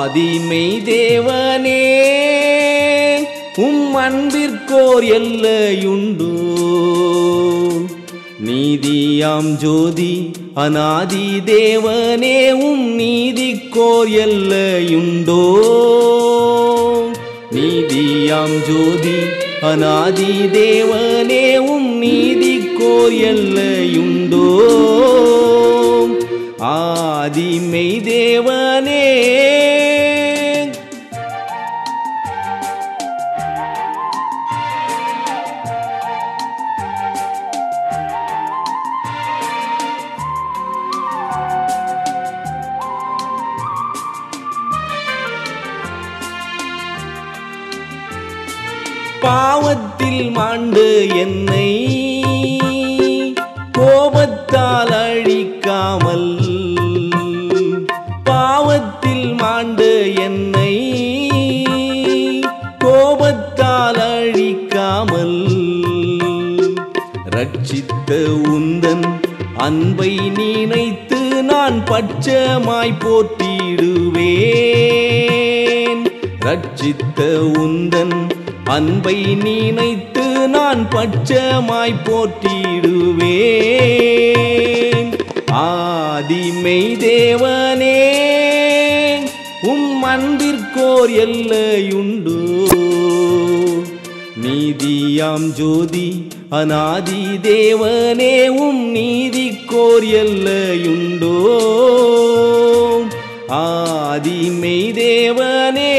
ஆதிமை தேவனே உம் அன்பிற்கோர் எல்லையுண்டோ நீதியாம் ஜோதி அநாதி தேவனே உம் நீதிக்கோர் எல்லையுண்டோ நீதியாம் ஜோதி அநாதி தேவனே உம் நீதிக்கோர் எல்லையுண்டோ ஆதிமை தேவனே பாவத்தில் மாண்டு என்னை கோபத்தால் அழிக்காமல் பாவத்தில் மாண்டு என்னை கோபத்தால் அழிக்காமல் ரட்சித்த உந்தன் அன்பை நினைத்து நான் பட்சமாய் போற்றிடுவேன் ரட்சித்த உந்தன் அன்பை நினைத்து நான் பட்சமாய் போற்றிடுவேன் ஆதிமை தேவனே உம் அன்பிற்கோர் எல்லையுண்டோ நீதியாம் ஜோதி அநாதி தேவனே உம் நீதிக்கோர் எல்லையுண்டோ ஆதிமை தேவனே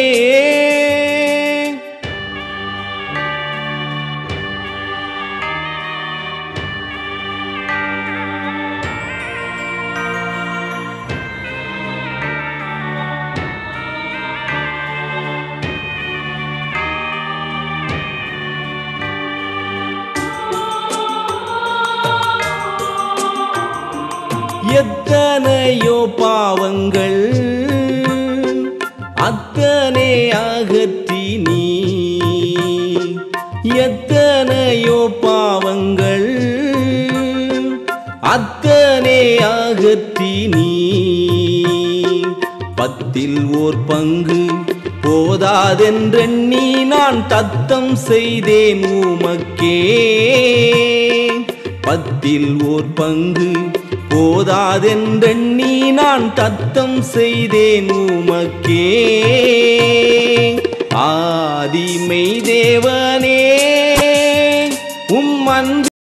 எத்தனையோ பாவங்கள் அத்தனை அகற்றி நீ எத்தனையோ பாவங்கள் அத்தனை அகற்றி நீ பத்தில் ஓர் பங்கு போதாதென்றெண்ணி நான் தத்தம் செய்தேன் உமக்கே பத்தில் ஓர் பங்கு போதாதென்றெண்ணி நான் தத்தம் செய்தேன் உமக்கே ஆதிமை தேவனே உம் அன்பு